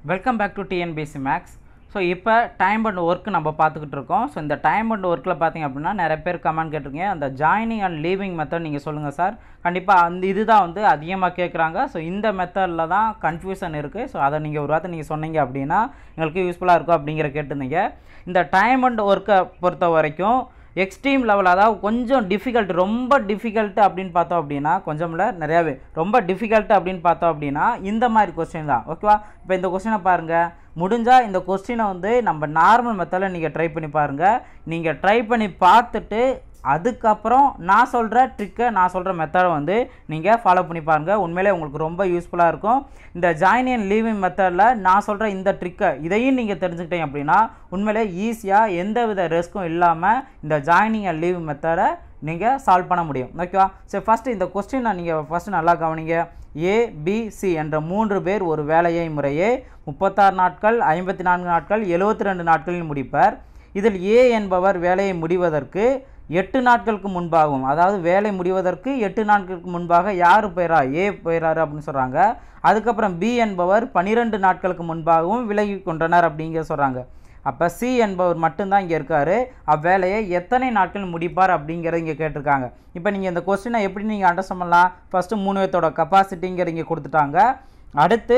welcome back to TNPC maths so இப்போ time and work நம்ம பார்த்துக்கிட்டு இருக்கோம் ஸோ இந்த டைம் அண்ட் ஒர்க்கில் பார்த்தீங்க அப்படின்னா நிறைய பேர் கமெண்ட் கேட்டிருக்கீங்க அந்த ஜாயினிங் அண்ட் லீவிங் மெத்தட் நீங்கள் சொல்லுங்கள் சார் கண்டிப்பாக அந்த இதுதான் வந்து அதிகமாக கேட்குறாங்க ஸோ இந்த மெத்தடில் தான் கன்ஃபியூஷன் இருக்குது ஸோ அதை நீங்கள் ஒரு வார்த்தை நீங்கள் சொன்னீங்க அப்படின்னா எங்களுக்கு யூஸ்ஃபுல்லாக இருக்கும் அப்படிங்கிற கேட்டிருந்தீங்க இந்த டைம் அண்ட் ஒர்க்கை பொறுத்த வரைக்கும் எக்ஸ்ட்ரீம் லெவல் அதாவது கொஞ்சம் டிஃபிகல்ட் ரொம்ப டிஃபிகல்ட் அப்படின்னு பார்த்தோம் அப்படின்னா கொஞ்சம் இல்லை நிறையாவே ரொம்ப டிஃபிகல்ட் அப்படின்னு பார்த்தோம் அப்படின்னா இந்த மாதிரி கொஸ்டின் தான் ஓகேவா இப்போ இந்த கொஸ்டினை பாருங்கள் முடிஞ்சால் இந்த கொஸ்டினை வந்து நம்ம நார்மல் மெத்தடில் நீங்கள் ட்ரை பண்ணி பாருங்கள் நீங்கள் ட்ரை பண்ணி பார்த்துட்டு அதுக்கப்புறம் நான் சொல்கிற ட்ரிக்கை நான் சொல்கிற மெத்தடை வந்து நீங்கள் ஃபாலோ பண்ணி பாருங்கள் உண்மையிலே உங்களுக்கு ரொம்ப யூஸ்ஃபுல்லாக இருக்கும் இந்த ஜாயின் அண்ட் லீவிங் மெத்தடில் நான் சொல்கிற இந்த ட்ரிக்கை இதையும் நீங்கள் தெரிஞ்சுக்கிட்டீங்க அப்படின்னா உண்மையிலே ஈஸியாக எந்த வித ரிஸ்க்கும் இல்லாமல் இந்த ஜாயினிங் அண்ட் லீவிங் மெத்தடை நீங்கள் சால்வ் பண்ண முடியும் ஓகேவா சரி ஃபஸ்ட்டு இந்த கொஸ்டினை நீங்கள் ஃபஸ்ட்டு நல்லா கவனிங்க ஏ பி சி என்ற மூன்று பேர் ஒரு வேலையை முறையே முப்பத்தாறு நாட்கள் ஐம்பத்தி நான்கு நாட்கள் எழுபத்தி ரெண்டு நாட்களில் முடிப்பர் இதில் ஏ என்பவர் வேலையை முடிவதற்கு எட்டு நாட்களுக்கு முன்பாகும் அதாவது வேலை முடிவதற்கு எட்டு நாட்களுக்கு முன்பாக யார் போயிறா ஏ போயிறாரு அப்படின்னு சொல்கிறாங்க அதுக்கப்புறம் பி என்பவர் பன்னிரெண்டு நாட்களுக்கு முன்பாகவும் விலகி கொண்டனர் அப்படிங்கிற சொல்கிறாங்க அப்போ சி என்பவர் மட்டும்தான் இங்கே இருக்கார் அவ்வேலையை எத்தனை நாட்கள் முடிப்பார் அப்படிங்கிறத இங்கே கேட்டிருக்காங்க இப்போ நீங்கள் இந்த கொஸ்டினை எப்படி நீங்கள் அண்டர்ஸ்டாண்ட் பண்ணலாம் ஃபஸ்ட்டு மூணு பேர்த்தோட கெப்பாசிட்டிங்கிற இங்கே கொடுத்துட்டாங்க அடுத்து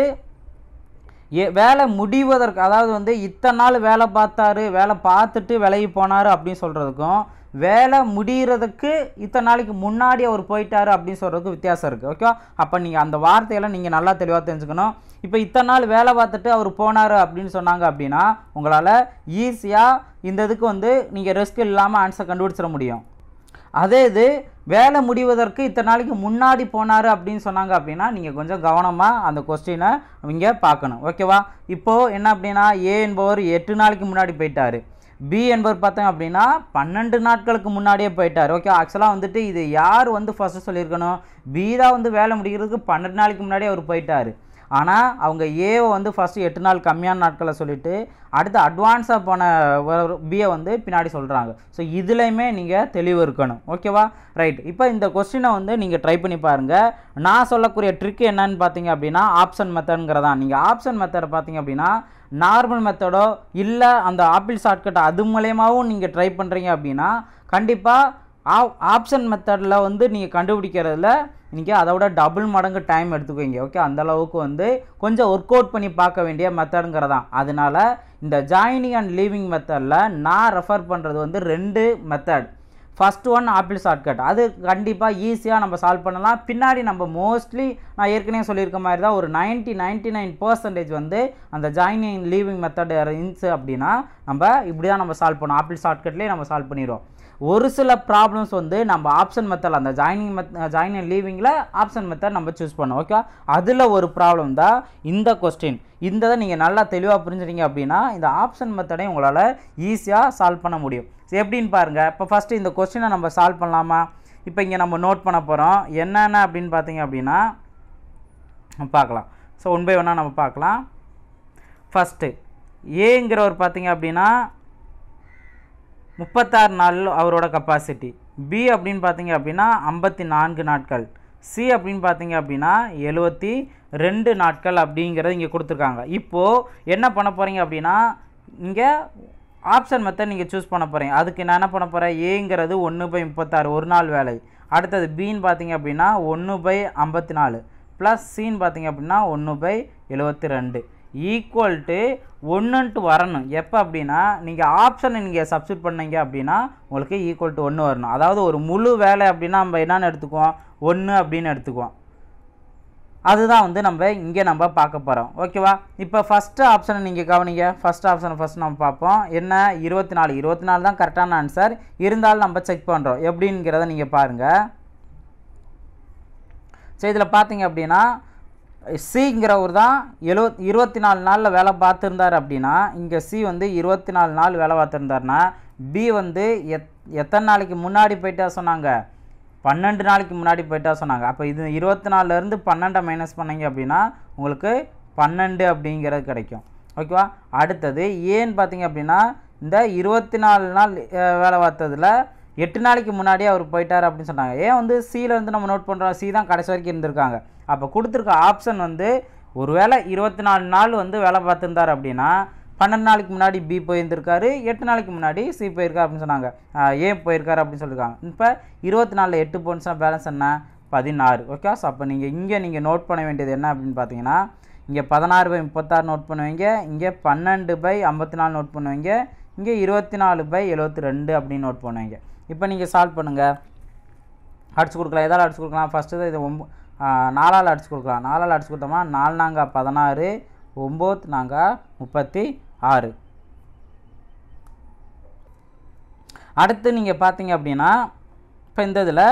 ஏ வேலை முடிவதற்கு அதாவது வந்து இத்தனை நாள் வேலை பார்த்தாரு வேலை பார்த்துட்டு விலகி போனார் அப்படின்னு சொல்கிறதுக்கும் வேலை முடிகிறதுக்கு இத்தனை நாளைக்கு முன்னாடி அவர் போயிட்டாரு அப்படின்னு சொல்கிறதுக்கு வித்தியாசம் இருக்குது ஓகேவா அப்போ நீங்கள் அந்த வார்த்தையெல்லாம் நீங்கள் நல்லா தெளிவாக தெரிஞ்சுக்கணும் இப்போ இத்தனை நாள் வேலை பார்த்துட்டு அவர் போனார் அப்படின்னு சொன்னாங்க அப்படின்னா உங்களால் ஈஸியாக இந்த இதுக்கு வந்து நீங்கள் ரிஸ்க் இல்லாமல் ஆன்சர் கண்டுபிடிச்சிட முடியும் அதே இது வேலை முடிவதற்கு இத்தனை நாளைக்கு முன்னாடி போனார் அப்படின்னு சொன்னாங்க அப்படின்னா நீங்கள் கொஞ்சம் கவனமாக அந்த கொஸ்டினை இங்கே பார்க்கணும் ஓகேவா இப்போது என்ன அப்படின்னா ஏ என்பவர் எட்டு நாளைக்கு முன்னாடி போயிட்டார் பி என்பவர் பார்த்தோம் அப்படின்னா பன்னெண்டு நாட்களுக்கு முன்னாடியே போயிட்டார் ஓகே ஆக்சுவலாக வந்துட்டு இது யார் வந்து ஃபஸ்ட்டு சொல்லியிருக்கணும் பி தான் வந்து வேலை முடிக்கிறதுக்கு பன்னெண்டு நாளைக்கு முன்னாடியே அவர் போயிட்டார் ஆனால் அவங்க ஏவை வந்து ஃபஸ்ட்டு எட்டு நாள் கம்மியான நாட்களை சொல்லிவிட்டு அடுத்து அட்வான்ஸாக போன பியை வந்து பின்னாடி சொல்கிறாங்க ஸோ இதுலேயுமே நீங்கள் தெளிவு இருக்கணும் ஓகேவா ரைட் இப்போ இந்த கொஸ்டினை வந்து நீங்கள் ட்ரை பண்ணி பாருங்கள் நான் சொல்லக்கூடிய ட்ரிக் என்னன்னு பார்த்தீங்க அப்படின்னா ஆப்ஷன் மெத்தடுங்கிறதான் நீங்கள் ஆப்ஷன் மெத்தடை பார்த்தீங்க அப்படின்னா நார்மல் மெத்தடோ இல்லை அந்த ஆப்பிள் ஷார்ட்கட் அது மூலயமாவும் நீங்கள் ட்ரை பண்ணுறீங்க அப்படின்னா கண்டிப்பாக ஆப்ஷன் மெத்தடில் வந்து நீங்கள் கண்டுபிடிக்கிறதுல நீங்கள் அதோட டபுள் மடங்கு டைம் எடுத்துக்குவீங்க ஓகே அந்த அளவுக்கு வந்து கொஞ்சம் ஒர்க் அவுட் பண்ணி பார்க்க வேண்டிய மெத்தடுங்கிறதான் அதனால இந்த ஜாயினிங் அண்ட் லீவிங் மெத்தடில் நான் ரெஃபர் பண்ணுறது வந்து ரெண்டு method first one apple shortcut அது கண்டிப்பாக ஈஸியாக நம்ம சால்வ் பண்ணலாம் பின்னாடி நம்ம மோஸ்ட்லி நான் ஏற்கனவே சொல்லியிருக்க மாதிரி தான் ஒரு நைன்ட்டி நைன்ட்டி நைன் பர்சன்டேஜ் வந்து அந்த ஜாயினிங் லீவிங் மெத்தட் இருந்துச்சு அப்படின்னா நம்ம இப்படி தான் நம்ம சால்வ் பண்ணோம் ஆப்பிள் ஷார்ட்கட்லேயே நம்ம சால்வ் பண்ணிடுவோம் ஒரு சில ப்ராப்ளம்ஸ் வந்து நம்ம ஆப்ஷன் மெத்தட் அந்த ஜாயினிங் மெத் ஜாயினிங் லீவிங்கில் ஆப்ஷன் மெத்தட் நம்ம சூஸ் பண்ணோம் ஓகே அதில் ஒரு ப்ராப்ளம் தான் இந்த கொஸ்டின் இந்த இதை நீங்கள் நல்லா தெளிவாக புரிஞ்சுட்டீங்க அப்படின்னா இந்த ஆப்ஷன் மெத்தடையும் உங்களால் ஈஸியாக சால்வ் பண்ண முடியும் ஸோ எப்படின்னு பாருங்கள் இப்போ ஃபஸ்ட்டு இந்த கொஸ்டினை நம்ம சால்வ் பண்ணலாமா இப்போ இங்கே நம்ம நோட் பண்ண போகிறோம் என்னென்ன அப்படின்னு பார்த்தீங்க அப்படின்னா பார்க்கலாம் ஸோ ஒன் பை ஒன்னாக நம்ம பார்க்கலாம் ஃபஸ்ட்டு ஏங்கிறவர் பார்த்தீங்க அப்படின்னா முப்பத்தாறு நாள் அவரோட கெப்பாசிட்டி பி அப்படின்னு பார்த்தீங்க அப்படின்னா ஐம்பத்தி நான்கு நாட்கள் சி அப்படின்னு பார்த்தீங்க அப்படின்னா எழுபத்தி ரெண்டு நாட்கள் அப்படிங்கிறத இங்கே கொடுத்துருக்காங்க இப்போது என்ன பண்ண போகிறீங்க அப்படின்னா இங்கே ஆப்ஷன் மெத்தட் நீங்கள் சூஸ் பண்ண போகிறீங்க அதுக்கு நான் என்ன பண்ண போகிறேன் ஏங்கிறது ஒன்று பை முப்பத்தாறு ஒரு நாள் வேலை அடுத்தது பின்னு பார்த்தீங்க அப்படின்னா ஒன்று பை ஐம்பத்தி நாலு ப்ளஸ் சின்னு பார்த்தீங்க அப்படின்னா ஒன்று பை எழுபத்தி ரெண்டு ஈக்குவல் டு ஒன்றுன்ட்டு வரணும் எப்போ அப்படின்னா நீங்கள் ஆப்ஷனை நீங்கள் சப்ஸ்டியூட் பண்ணீங்க அப்படின்னா உங்களுக்கு ஈக்குவல் டு ஒன்று வரணும் அதாவது ஒரு முழு வேலை அப்படின்னா நம்ம என்னென்னு எடுத்துக்குவோம் ஒன்று அப்படின்னு எடுத்துக்குவோம் அதுதான் வந்து நம்ம இங்கே நம்ம பார்க்க போகிறோம் ஓகேவா இப்போ ஃபஸ்ட்டு ஆப்ஷனை நீங்கள் கவனிங்க ஃபஸ்ட் ஆப்ஷனை ஃபஸ்ட் நம்ம பார்ப்போம் என்ன இருபத்தி நாலு இருபத்தி நாலு தான் கரெக்டான ஆன்சர் இருந்தாலும் நம்ம செக் பண்ணுறோம் எப்படிங்கிறத நீங்கள் பாருங்கள் ஸோ இதில் பார்த்தீங்க அப்படின்னா சிங்கிறவர் தான் எழுவத் இருபத்தி நாலு நாளில் வேலை பார்த்துருந்தார் அப்படின்னா இங்கே சி வந்து இருபத்தி நாலு நாள் வேலை பார்த்துருந்தாருன்னா பி வந்து எத் எத்தனை நாளைக்கு முன்னாடி போயிட்டா சொன்னாங்க பன்னெண்டு நாளைக்கு முன்னாடி போயிட்டா சொன்னாங்க அப்போ இது இருபத்தி நாலுலேருந்து பன்னெண்டை மைனஸ் பண்ணீங்க அப்படின்னா உங்களுக்கு பன்னெண்டு அப்படிங்கிறது கிடைக்கும் ஓகேவா அடுத்தது ஏன்னு பார்த்தீங்க அப்படின்னா இந்த இருபத்தி நாலு நாள் வேலை பார்த்ததில் எட்டு நாளைக்கு முன்னாடியே அவர் போயிட்டார் அப்படின்னு சொன்னாங்க ஏன் வந்து சியில் வந்து நம்ம நோட் பண்ணுறோம் சி தான் கடைசி வரைக்கும் இருந்திருக்காங்க அப்போ கொடுத்துருக்க ஆப்ஷன் வந்து ஒருவேளை இருபத்தி நாலு நாள் வந்து வேலை பார்த்துருந்தார் அப்படின்னா பன்னெண்டு நாளைக்கு முன்னாடி பி போயிருந்திருக்காரு எட்டு நாளைக்கு முன்னாடி சி போயிருக்காரு அப்படின்னு சொன்னாங்க ஆஹ் ஏ போயிருக்காரு அப்படின்னு சொல்லியிருக்காங்க இப்போ இருபத்தி நாலில் எட்டு போன்ஸ்னால் பேலன்ஸ் என்ன பதினாறு ஓகே ஸோ அப்போ நீங்கள் இங்கே நீங்கள் நோட் பண்ண வேண்டியது என்ன அப்படின்னு பார்த்தீங்கன்னா இங்கே பதினாறு பை முப்பத்தாறு நோட் பண்ணுவீங்க இங்கே பன்னெண்டு பை ஐம்பத்தி நாலு நோட் பண்ணுவீங்க இங்கே இருபத்தி நாலு பை எழுபத்தி ரெண்டு அப்படின்னு நோட் பண்ணுவீங்க இப்போ நீங்கள் சால்வ் பண்ணுங்கள் அடிச்சு கொடுக்கலாம் எதால் அடிச்சு கொடுக்கலாம் ஃபஸ்ட்டு இது ஒம்ப நாலால் அடிச்சு கொடுக்கலாம் நாலால் அடிச்சு கொடுத்தோம்னா நாலு நாங்கள் பதினாறு ஒம்பது நாங்கள் முப்பத்தி ஆறு அடுத்து நீங்கள் பார்த்தீங்க அப்படின்னா இப்போ இந்த இதில்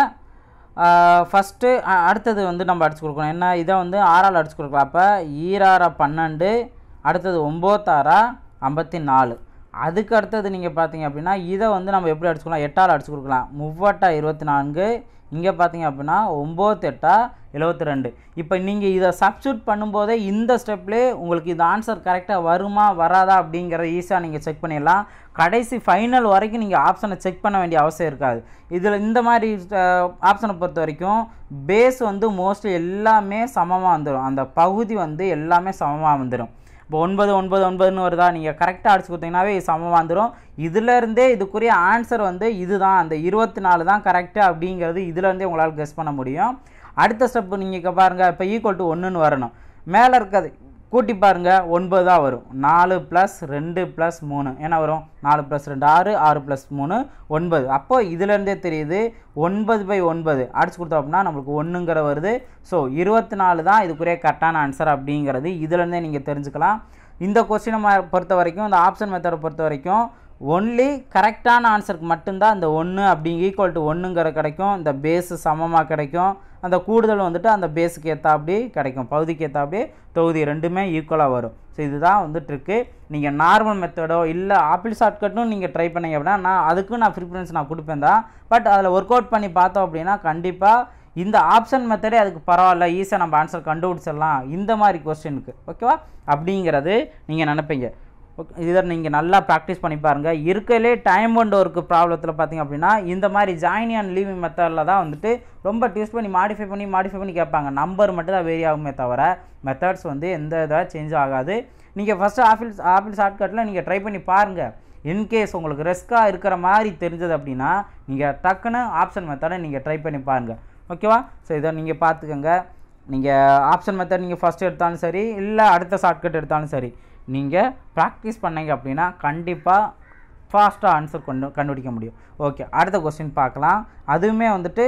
ஃபஸ்ட்டு அடுத்தது வந்து நம்ம அடிச்சு கொடுக்கணும் என்ன இதை வந்து ஆறால் அடிச்சு கொடுக்கலாம் அப்போ ஈராறா பன்னெண்டு அடுத்தது ஒம்போத்தாறா ஐம்பத்தி நாலு அதுக்கு அடுத்தது நீங்கள் பார்த்தீங்க அப்படின்னா இதை வந்து நம்ம எப்படி அடிச்சுக்கலாம் எட்டால் அடிச்சு கொடுக்கலாம் முவ்வட்டா இருபத்தி நான்கு இங்கே பார்த்தீங்க அப்படின்னா ஒம்பது எட்டா எழுபத்தி ரெண்டு இப்போ நீங்கள் இதை சப்ஸ்டியூட் பண்ணும்போதே இந்த ஸ்டெப்லேயே உங்களுக்கு இந்த ஆன்சர் கரெக்டாக வருமா வராதா அப்படிங்கிறத ஈஸியாக நீங்கள் செக் பண்ணிடலாம் கடைசி ஃபைனல் வரைக்கும் நீங்கள் ஆப்ஷனை செக் பண்ண வேண்டிய அவசியம் இருக்காது இதில் இந்த மாதிரி ஆப்ஷனை பொறுத்த வரைக்கும் பேஸ் வந்து மோஸ்ட்லி எல்லாமே சமமாக வந்துடும் அந்த பகுதி வந்து எல்லாமே சமமாக வந்துடும் இப்போ ஒன்பது ஒன்பது ஒன்பதுன்னு வருதா நீங்கள் கரெக்டாக அடிச்சு கொடுத்தீங்கன்னாவே இது சமமாக வந்துடும் இதுலேருந்தே இதுக்குரிய ஆன்சர் வந்து இதுதான் அந்த இருபத்தி நாலு தான் கரெக்டு அப்படிங்கிறது இதுலேருந்தே உங்களால் கெஸ் பண்ண முடியும் அடுத்த ஸ்டெப் நீங்கள் இப்போ பாருங்கள் இப்போ ஈக்குவல் டு ஒன்றுன்னு வரணும் மேலே இருக்கிறது கூட்டி பாருங்கள் ஒன்பது தான் வரும் நாலு ப்ளஸ் ரெண்டு ப்ளஸ் மூணு என்ன வரும் நாலு ப்ளஸ் ரெண்டு ஆறு ஆறு ப்ளஸ் மூணு ஒன்பது அப்போ இதுலேருந்தே தெரியுது ஒன்பது பை ஒன்பது அடிச்சு கொடுத்தோம் அப்படின்னா நம்மளுக்கு ஒன்றுங்கிற வருது ஸோ இருபத்தி நாலு தான் இதுக்குரிய கரெக்டான ஆன்சர் அப்படிங்கிறது இதுலேருந்தே நீங்கள் தெரிஞ்சுக்கலாம் இந்த கொஸ்டினை பொறுத்த வரைக்கும் இந்த ஆப்ஷன் மெத்தடை பொறுத்த வரைக்கும் ஒன்லி கரெக்டான ஆன்சருக்கு மட்டும்தான் இந்த ஒன்று அப்படி ஈக்குவல் டு ஒன்றுங்கிற கிடைக்கும் இந்த பேஸு சமமாக கிடைக்கும் அந்த கூடுதல் வந்துட்டு அந்த பேஸுக்கு ஏற்றாப்படி கிடைக்கும் பகுதிக்கு ஏற்றாப்படி தொகுதி ரெண்டுமே ஈக்குவலாக வரும் ஸோ இதுதான் வந்து ட்ரிக்கு நீங்கள் நார்மல் மெத்தடோ இல்லை ஆப்பிள் ஷார்ட்கட்டும் நீங்கள் ட்ரை பண்ணீங்க அப்படின்னா நான் அதுக்கும் நான் ப்ரிஃபரன்ஸ் நான் கொடுப்பேன் தான் பட் அதில் ஒர்க் அவுட் பண்ணி பார்த்தோம் அப்படின்னா கண்டிப்பாக இந்த ஆப்ஷன் மெத்தடே அதுக்கு பரவாயில்ல ஈஸியாக நம்ம ஆன்சர் கண்டுபிடிச்சிடலாம் இந்த மாதிரி கொஸ்டினுக்கு ஓகேவா அப்படிங்கிறது நீங்கள் நினைப்பீங்க ஓகே இதை நீங்கள் நல்லா ப்ராக்டிஸ் பண்ணி பாருங்கள் இருக்கலே டைம் அண்ட் ஒர்க்கு ப்ராப்ளத்தில் பார்த்தீங்க அப்படின்னா இந்த மாதிரி ஜாயினிங் அண்ட் லீவிங் மெத்தடில் தான் வந்துட்டு ரொம்ப ட்யூஸ் பண்ணி மாடிஃபை பண்ணி மாடிஃபை பண்ணி கேட்பாங்க நம்பர் மட்டும் தான் வேரி ஆகுமே தவிர மெத்தட்ஸ் வந்து எந்த இதாக சேஞ்ச் ஆகாது நீங்கள் ஃபஸ்ட்டு ஆப்பிள் ஆப்பிள் ஷார்ட்கட்டில் நீங்கள் ட்ரை பண்ணி பாருங்கள் இன்கேஸ் உங்களுக்கு ரெஸ்க்காக இருக்கிற மாதிரி தெரிஞ்சது அப்படின்னா நீங்கள் டக்குன்னு ஆப்ஷன் மெத்தடை நீங்கள் ட்ரை பண்ணி பாருங்கள் ஓகேவா ஸோ இதை நீங்கள் பார்த்துக்கோங்க நீங்கள் ஆப்ஷன் மெத்தட் நீங்கள் ஃபஸ்ட் எடுத்தாலும் சரி இல்லை அடுத்த ஷார்ட்கட் எடுத்தாலும் சரி நீங்கள் ப்ராக்டிஸ் பண்ணீங்க அப்படின்னா கண்டிப்பாக ஃபாஸ்ட்டாக ஆன்சர் கொண்டு கண்டுபிடிக்க முடியும் ஓகே அடுத்த கொஸ்டின் பார்க்கலாம் அதுவுமே வந்துட்டு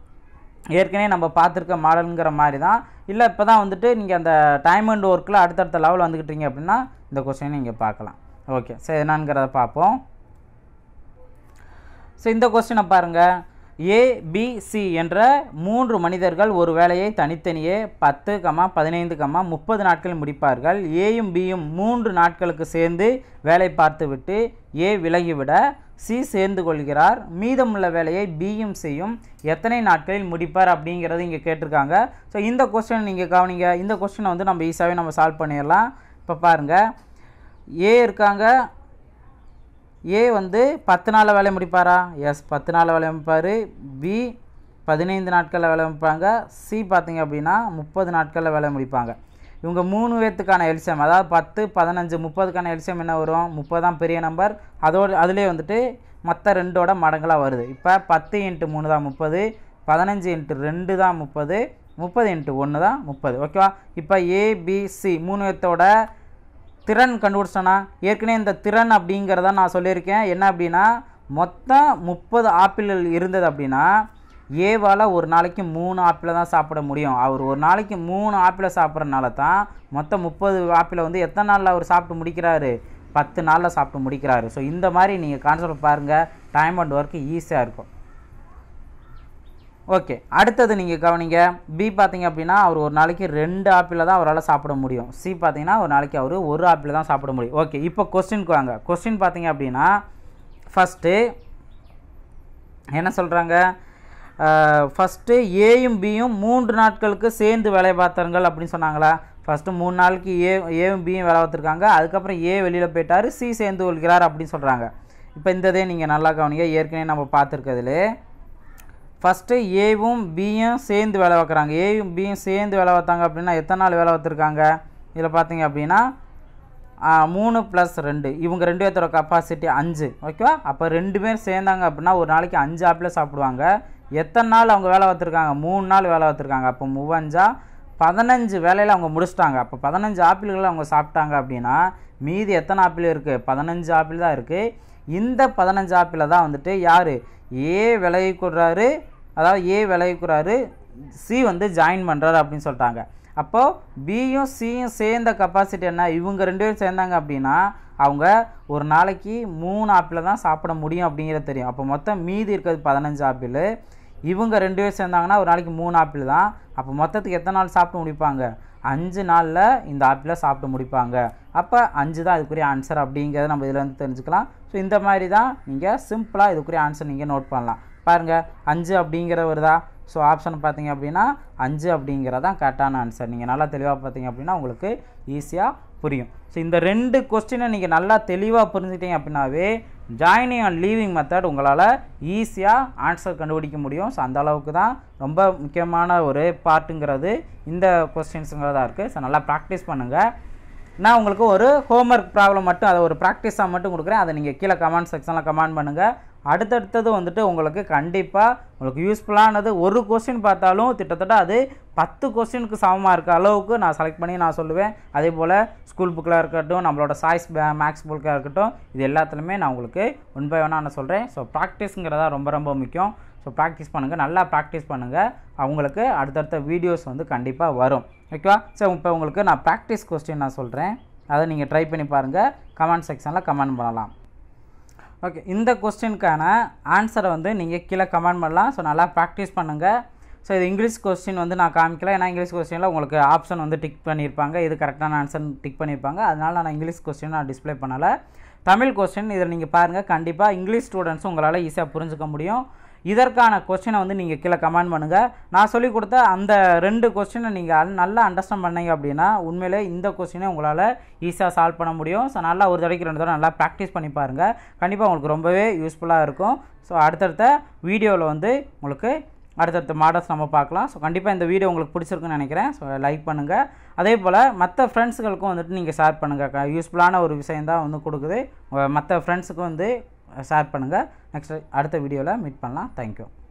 ஏற்கனவே நம்ம பார்த்துருக்க மாடலுங்கிற மாதிரி தான் இல்லை இப்போ தான் வந்துட்டு நீங்கள் அந்த டைம் அண்ட் ஒர்க்கில் அடுத்தடுத்த லெவல் வந்துக்கிட்டீங்க அப்படின்னா இந்த கொஸ்டினை நீங்கள் பார்க்கலாம் ஓகே சரி என்னங்கிறத பார்ப்போம் ஸோ இந்த கொஸ்டினை பாருங்கள் ஏபிசி என்ற மூன்று மனிதர்கள் ஒரு வேலையை தனித்தனியே பத்து கமா பதினைந்து கமா முப்பது நாட்கள் முடிப்பார்கள் ஏயும் பியும் மூன்று நாட்களுக்கு சேர்ந்து வேலை பார்த்துவிட்டு ஏ விலகிவிட சி சேர்ந்து கொள்கிறார் மீதமுள்ள வேலையை பியும் செய்யும் எத்தனை நாட்களில் முடிப்பார் அப்படிங்கிறது இங்கே கேட்டிருக்காங்க ஸோ இந்த கொஸ்டின் நீங்கள் கவனிங்க இந்த கொஸ்டினை வந்து நம்ம ஈஸியாகவே நம்ம சால்வ் பண்ணிடலாம் இப்போ பாருங்கள் ஏ இருக்காங்க ஏ வந்து பத்து நாளில் வேலை முடிப்பாரா எஸ் பத்து நாளில் வேலை முடிப்பார் பி பதினைந்து நாட்களில் வேலை முடிப்பாங்க சி பார்த்தீங்க அப்படின்னா முப்பது நாட்களில் வேலை முடிப்பாங்க இவங்க மூணு பேர்த்துக்கான எல்சியம் அதாவது பத்து பதினஞ்சு முப்பதுக்கான எல்சியம் என்ன வரும் முப்பது தான் பெரிய நம்பர் அதோடு அதிலே வந்துட்டு மற்ற ரெண்டோட மடங்களாக வருது இப்போ பத்து இன்ட்டு மூணு தான் முப்பது பதினஞ்சு இன்ட்டு ரெண்டு தான் முப்பது முப்பது இன்ட்டு ஒன்று தான் முப்பது ஓகேவா இப்போ ஏபிசி மூணு பேர்த்தோட திறன் கண்டுபிடிச்சிட்டோன்னா ஏற்கனவே இந்த திறன் அப்படிங்கிறத நான் சொல்லியிருக்கேன் என்ன அப்படின்னா மொத்தம் முப்பது ஆப்பிள் இருந்தது அப்படின்னா ஏவால் ஒரு நாளைக்கு மூணு ஆப்பிளை தான் சாப்பிட முடியும் அவர் ஒரு நாளைக்கு மூணு ஆப்பிளை சாப்பிட்றனால தான் மொத்தம் முப்பது ஆப்பிளை வந்து எத்தனை நாளில் அவர் சாப்பிட்டு முடிக்கிறாரு பத்து நாளில் சாப்பிட்டு முடிக்கிறாரு ஸோ இந்த மாதிரி நீங்கள் கான்செப்ட் பாருங்கள் டைம் அண்ட் ஒர்க்கு ஈஸியாக இருக்கும் ஓகே அடுத்தது நீங்கள் கவனிங்க பி பார்த்தீங்க அப்படின்னா அவர் ஒரு நாளைக்கு ரெண்டு ஆப்பிளை தான் அவரால் சாப்பிட முடியும் சி பார்த்தீங்கன்னா ஒரு நாளைக்கு அவர் ஒரு ஆப்பிள் தான் சாப்பிட முடியும் ஓகே இப்போ கொஸ்டினுக்கு வாங்க கொஸ்டின் பார்த்தீங்க அப்படின்னா ஃபஸ்ட்டு என்ன சொல்கிறாங்க ஃபஸ்ட்டு ஏயும் பியும் மூன்று நாட்களுக்கு சேர்ந்து வேலை பார்த்தார்கள் அப்படின்னு சொன்னாங்களா ஃபஸ்ட்டு மூணு நாளைக்கு ஏ ஏவும் பியும் வேலை பார்த்துருக்காங்க அதுக்கப்புறம் ஏ வெளியில் போயிட்டார் சி சேர்ந்து கொள்கிறார் அப்படின்னு சொல்கிறாங்க இப்போ இந்த இதே நீங்கள் நல்லா கவனிங்க ஏற்கனவே நம்ம பார்த்துருக்கிறதுல ஃபஸ்ட்டு ஏவும் பியும் சேர்ந்து வேலை பார்க்குறாங்க ஏயும் பியும் சேர்ந்து வேலை பார்த்தாங்க அப்படின்னா எத்தனை நாள் வேலை பார்த்துருக்காங்க இதில் பார்த்தீங்க அப்படின்னா ஆ, மூணு ப்ளஸ் ரெண்டு இவங்க ரெண்டு பேர்த்தோட கெப்பாசிட்டி அஞ்சு ஓகேவா அப்போ ரெண்டு பேர் சேர்ந்தாங்க அப்படின்னா ஒரு நாளைக்கு அஞ்சு ஆப்பிள் சாப்பிடுவாங்க எத்தனை நாள் அவங்க வேலை பார்த்துருக்காங்க மூணு நாள் வேலை பார்த்துருக்காங்க அப்போ மூவஞ்சா பதினஞ்சு வேலையில் அவங்க முடிச்சிட்டாங்க அப்போ பதினஞ்சு ஆப்பிள்களை அவங்க சாப்பிட்டாங்க அப்படின்னா மீதி எத்தனை ஆப்பிள் இருக்குது பதினஞ்சு ஆப்பிள் தான் இருக்குது இந்த பதினஞ்சு ஆப்பிளை தான் வந்துட்டு யார் ஏ விளைவிக்கிறாரு அதாவது ஏ விளைவிக்கிறாரு சி வந்து ஜாயின் பண்ணுறாரு அப்படின்னு சொல்லிட்டாங்க அப்போது பியும் சியும் சேர்ந்த கெப்பாசிட்டி என்ன இவங்க ரெண்டு பேரும் சேர்ந்தாங்க அப்படின்னா அவங்க ஒரு நாளைக்கு மூணு ஆப்பிளை தான் சாப்பிட முடியும் அப்படிங்கிறது தெரியும் அப்போ மொத்தம் மீதி இருக்கிறது பதினஞ்சு ஆப்பிள் இவங்க ரெண்டு பேர் சேர்ந்தாங்கன்னா ஒரு நாளைக்கு மூணு ஆப்பிள் தான் அப்போ மொத்தத்துக்கு எத்தனை நாள் சாப்பிட்டு முடிப்பாங்க அஞ்சு நாளில் இந்த ஆப்பிளை சாப்பிட்டு முடிப்பாங்க அப்போ அஞ்சு தான் இதுக்குரிய ஆன்சர் அப்படிங்கிறத நம்ம இதில் வந்து தெரிஞ்சுக்கலாம் ஸோ இந்த மாதிரி தான் நீங்கள் சிம்பிளாக இதுக்குரிய ஆன்சர் நீங்கள் நோட் பண்ணலாம் பாருங்கள் அஞ்சு அப்படிங்கிற வருதா ஸோ ஆப்ஷன் பார்த்தீங்க அப்படின்னா அஞ்சு அப்படிங்கிறதான் கரெக்டான ஆன்சர் நீங்கள் நல்லா தெளிவாக பார்த்தீங்க அப்படின்னா உங்களுக்கு ஈஸியாக புரியும் ஸோ இந்த ரெண்டு கொஸ்டினை நீங்கள் நல்லா தெளிவாக புரிஞ்சுக்கிட்டீங்க அப்படின்னாவே ஜாயினிங் அண்ட் லீவிங் மெத்தட் உங்களால் ஈஸியாக ஆன்சர் கண்டுபிடிக்க முடியும் ஸோ அந்த அளவுக்கு தான் ரொம்ப முக்கியமான ஒரு பார்ட்டுங்கிறது இந்த கொஸ்டின்ஸுங்கிறதா இருக்குது ஸோ நல்லா ப்ராக்டிஸ் பண்ணுங்கள் நான் உங்களுக்கு ஒரு ஹோம்ஒர்க் ப்ராப்ளம் மட்டும் அதை ஒரு ப்ராக்டிஸாக மட்டும் கொடுக்குறேன் அதை நீங்கள் கீழே கமெண்ட் செக்ஷனில் கமெண்ட் பண்ணுங்கள் அடுத்தடுத்தது வந்துட்டு உங்களுக்கு கண்டிப்பாக உங்களுக்கு யூஸ்ஃபுல்லானது ஒரு கொஸ்டின் பார்த்தாலும் கிட்டத்தட்ட அது பத்து கொஸ்டினுக்கு சமமாக இருக்க அளவுக்கு நான் செலக்ட் பண்ணி நான் சொல்லுவேன் அதே போல் ஸ்கூல் புக்கில் இருக்கட்டும் நம்மளோட சாய்ஸ் மேக்ஸ் புக்காக இருக்கட்டும் இது எல்லாத்துலேயுமே நான் உங்களுக்கு ஒன் பை ஒன்னாக நான் சொல்கிறேன் ஸோ ப்ராக்டிஸுங்கிறதா ரொம்ப ரொம்ப முக்கியம் ஸோ ப்ராக்டிஸ் பண்ணுங்கள் நல்லா ப்ராக்டிஸ் பண்ணுங்கள் அவங்களுக்கு அடுத்தடுத்த வீடியோஸ் வந்து கண்டிப்பாக வரும் ஓகேவா ஸோ இப்போ உங்களுக்கு நான் ப்ராக்டிஸ் கொஸ்டின் நான் சொல்கிறேன் அதை நீங்கள் ட்ரை பண்ணி பாருங்கள் கமெண்ட் செக்ஷனில் கமெண்ட் பண்ணலாம் ஓகே இந்த கொஸ்டினுக்கான ஆன்சரை வந்து நீங்கள் கீழே கமெண்ட் பண்ணலாம் ஸோ நல்லா ப்ராக்டிஸ் பண்ணுங்கள் ஸோ இது இங்கிலீஷ் கொஸ்டின் வந்து நான் காமிக்கல ஏன்னா இங்கிலீஷ் கொஸ்டினில் உங்களுக்கு ஆப்ஷன் வந்து டிக் பண்ணியிருப்பாங்க இது கரெக்டான ஆன்சர் டிக் பண்ணியிருப்பாங்க அதனால நான் இங்கிலீஷ் கொஸ்டின் நான் டிஸ்ப்ளே பண்ணலை தமிழ் கொஸ்டின் இதில் நீங்கள் பாருங்கள் கண்டிப்பாக இங்கிலீஷ் ஸ்டூடெண்ட்ஸும் உங்களால் ஈஸியாக புரிஞ்சுக்க முடியும் இதற்கான கொஸ்டினை வந்து நீங்கள் கீழே கமெண்ட் பண்ணுங்கள் நான் சொல்லிக் கொடுத்த அந்த ரெண்டு கொஸ்டினை நீங்கள் நல்லா அண்டர்ஸ்டாண்ட் பண்ணீங்க அப்படின்னா உண்மையிலே இந்த கொஸ்டினை உங்களால் ஈஸியாக சால்வ் பண்ண முடியும் ஸோ நல்லா ஒரு தடவைக்கு ரெண்டு தடவை நல்லா ப்ராக்டிஸ் பண்ணி பாருங்கள் கண்டிப்பாக உங்களுக்கு ரொம்பவே யூஸ்ஃபுல்லாக இருக்கும் ஸோ அடுத்தடுத்த வீடியோவில் வந்து உங்களுக்கு அடுத்தடுத்த மாடல்ஸ் நம்ம பார்க்கலாம் ஸோ கண்டிப்பாக இந்த வீடியோ உங்களுக்கு பிடிச்சிருக்குன்னு நினைக்கிறேன் ஸோ லைக் பண்ணுங்கள் அதே போல் மற்ற ஃப்ரெண்ட்ஸுகளுக்கும் வந்துட்டு நீங்கள் ஷேர் பண்ணுங்கள் யூஸ்ஃபுல்லான ஒரு விஷயம் தான் வந்து கொடுக்குது மற்ற ஃப்ரெண்ட்ஸுக்கும் வந்து ஷேர் பண்ணுங்கள் நெக்ஸ்ட் அடுத்த வீடியோவில் மீட் பண்ணலாம் தேங்க்யூ